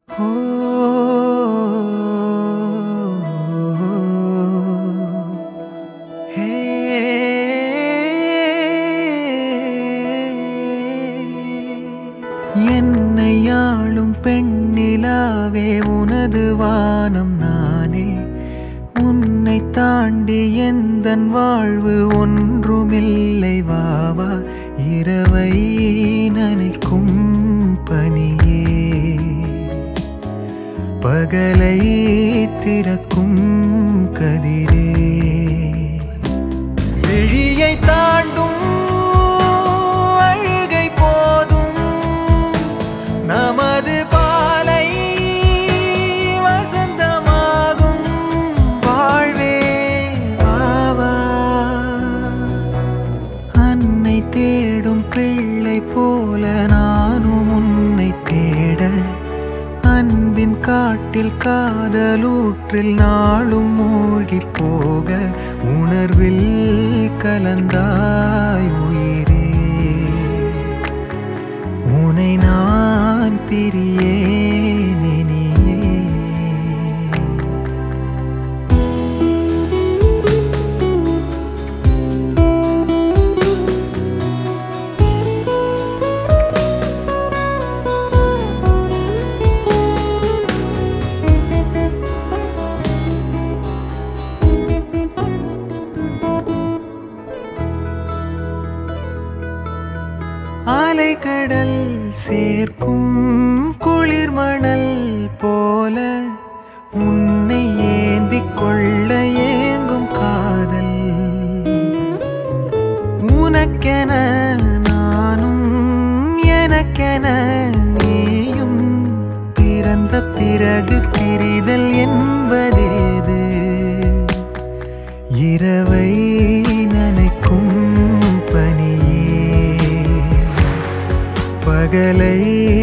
என்னை ஆளும் பெண்ணிலாவே உனது வானம் நானே உன்னை தாண்டி எந்தன் வாழ்வு ஒன்றுமில்லை வாவா இரவை நனைக்கும் பனியே பகலை திறக்கும் கதிரே விழியை தாண்டும் அழுகை போதும் நமது பாலை வசந்தமாகும் வாழ்வே வாவா அன்னை தேடும் பிள்ளை போல நானும் உன்னை தேட அன்பின் காட்டில் காதலூற்றில் நாளும் மூழ்கி போக உணர்வில் கலந்தாய் உயிரே உனை நான் பிரியேன் இனியே அலைக்கடல் சேர்க்கும் குளிர் மணல் போல உன்னை ஏந்திக் கொள்ள ஏங்கும் காதல் உனக்கென நானும் எனக்கென நீயும் பிறந்த பிறகு பிரிதல் என்பதேது இரவை நனைக்கும் பனியே பகலை